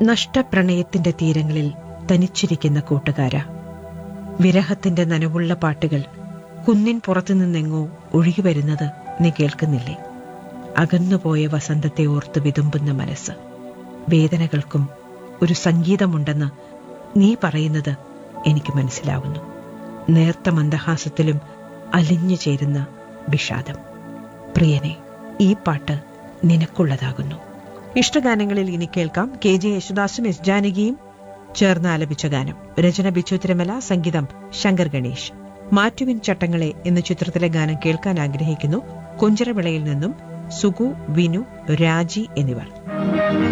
നഷ്ടപ്രണയത്തിന്റെ തീരങ്ങളിൽ തനിച്ചിരിക്കുന്ന കൂട്ടുകാര വിരഹത്തിന്റെ നനവുള്ള പാട്ടുകൾ കുന്നിൻ പുറത്തു നിന്നെങ്ങോ ഒഴുകി വരുന്നത് നീ കേൾക്കുന്നില്ലേ അകന്നുപോയ വസന്തത്തെ ഓർത്ത് വിതുമ്പുന്ന മനസ്സ് വേദനകൾക്കും ഒരു സംഗീതമുണ്ടെന്ന് നീ പറയുന്നത് എനിക്ക് മനസ്സിലാവുന്നു നേർത്ത മന്ദഹാസത്തിലും അലിഞ്ഞു ചേരുന്ന വിഷാദം പ്രിയനെ ഈ പാട്ട് നിനക്കുള്ളതാകുന്നു ഇഷ്ടഗാനങ്ങളിൽ ഇനി കേൾക്കാം കെ ജെ യേശുദാസും എസ് ജാനകിയും ചേർന്ന് ആലപിച്ച ഗാനം രചന ബിച്ചു തിരുമല സംഗീതം ശങ്കർ ഗണേഷ് മാറ്റുവിൻ ചട്ടങ്ങളെ എന്ന ചിത്രത്തിലെ ഗാനം കേൾക്കാൻ ആഗ്രഹിക്കുന്നു കൊഞ്ചിറവിളയിൽ നിന്നും സുഗു വിനു രാജി എന്നിവർ